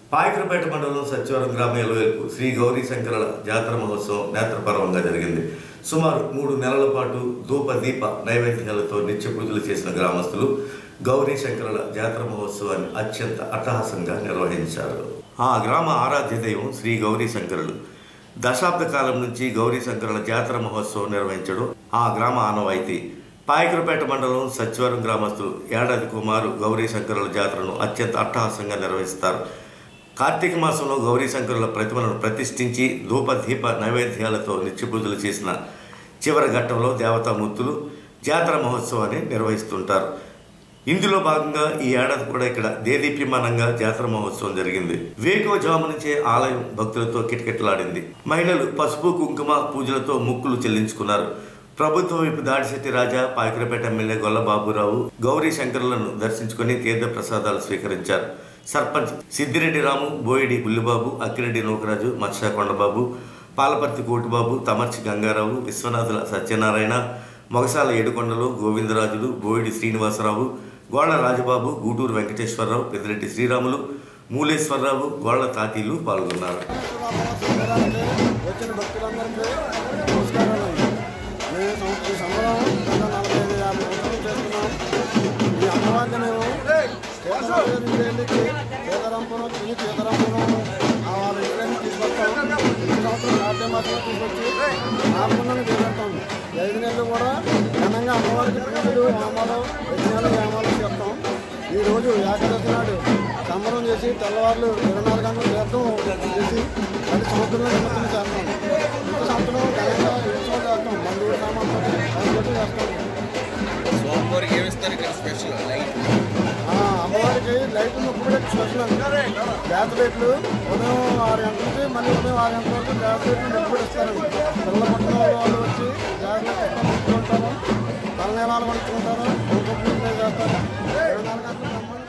పాయకరపేట మండలం సత్యవరం గ్రామ ఎలవేల్పు శ్రీ గౌరీ శంకరుల జాతర మహోత్సవం నేత్రపర్వంగా జరిగింది సుమారు మూడు నెలల పాటు ధూప దీప నైవేద్యాలతో నిత్య పూజలు చేసిన గ్రామస్తులు గౌరీ శంకరుల జాతర మహోత్సవాన్ని అత్యంత అట్టహాసంగా నిర్వహించారు ఆ గ్రామ ఆరాధ్య దైవం శ్రీ గౌరీ శంకరులు దశాబ్ద కాలం నుంచి గౌరీ శంకరుల జాతర మహోత్సవం నిర్వహించడం ఆ గ్రామ ఆనవాయితీ పాయకరపేట మండలం సత్యవరం గ్రామస్తులు ఏడాది కుమారు గౌరీ శంకరుల జాతరను అత్యంత అట్టహాసంగా నిర్వహిస్తారు కార్తీక మాసంలో గౌరీ శంకరుల ప్రతిమలను ప్రతిష్ఠించి ధూప దీప నైవేద్యాలతో నిత్య పూజలు చేసిన చివరి ఘట్టంలో దేవతామూర్తులు జాతర మహోత్సవాన్ని నిర్వహిస్తుంటారు ఇందులో భాగంగా ఈ ఏడాది కూడా ఇక్కడ దేదీప్యమానంగా జాతర మహోత్సవం జరిగింది వేకువ జాము నుంచే ఆలయం భక్తులతో కిటకిటలాడింది మహిళలు పసుపు కుంకుమ పూజలతో ముక్కులు చెల్లించుకున్నారు ప్రభుత్వం వైపు దాడిశెట్టి రాజా పాయకరపేట ఎమ్మెల్యే గొల్ల బాబురావు గౌరీ శంకరులను దర్శించుకుని తీర్థ ప్రసాదాలు స్వీకరించారు సర్పంచ్ సిద్దిరెడ్డి రాము బోయిడి బుల్లిబాబు అక్కిరెడ్డి నూకరాజు మత్స్య కొండబాబు పాలపర్తి కోటిబాబు తమర్చి గంగారావు విశ్వనాథుల సత్యనారాయణ మొగసాల ఏడుకొండలు గోవిందరాజులు బోయిడి శ్రీనివాసరావు గోళ్ల రాజబాబు గూటూరు వెంకటేశ్వరరావు పెద్దిరెడ్డి శ్రీరాములు మూలేశ్వరరావు గోళ్ల తాతీలు పాల్గొన్నారు వచ్చిన భక్తులందరికీ నమస్కారాలు మేము సం- ఈ సంబరం గత నలభై ఐదు యాభై సంవత్సరాలు చేస్తున్నాం ఈ అమ్మవారిని మేము ఇంటికి సీతారాంపురం తిని సీతారాంపురం ఆ వాళ్ళ ఇంటిని తీసుకొస్తాం ఈ సంవత్సరం కార్తీక మాసంలో తీసుకొచ్చి నాలుగున్నర తీసుకెళ్తాం ఈ ఐదు నెలలు కూడా ఘనంగా అమ్మవారికి పూజలు హోమాలు యజ్ఞాలు హోమాలు చేస్తాం ఈ రోజు ఏకాదశి నాడు సంబరం చేసి తెల్లవారులు ఇరవై నాలుగు గంటలు తీర్థం చేసి అది సముద్రంలో నిమజ్జనం చేస్తాం ఇంత సంవత్సరం ఘనంగా ఉత్సవం చేస్తాం బంధువులు సామాన్లు అందులో చేస్తాం స్వామివారికి ఏమి ఇస్తారు ఇక్కడ స్పెషల్ లైట్ ఆ, అమ్మవారికి లైట్ ఉన్నప్పుడు స్పెషల్ అండి గ్యాస్ లైట్లు ఉదయం ఆరు గంటల నుంచి మళ్ళీ ఉదయం ఆరు గంటల వరకు గ్యాస్ లైట్లు ఎప్పుడు ఇస్తారండి పిల్లల పట్టిన వాళ్ళు వచ్చి గ్యాస్ లైట్ పెట్టుకుంటారు తలనేలాలు పడుతుంటారు చేస్తారు ఇరవై నాలుగు గంటలు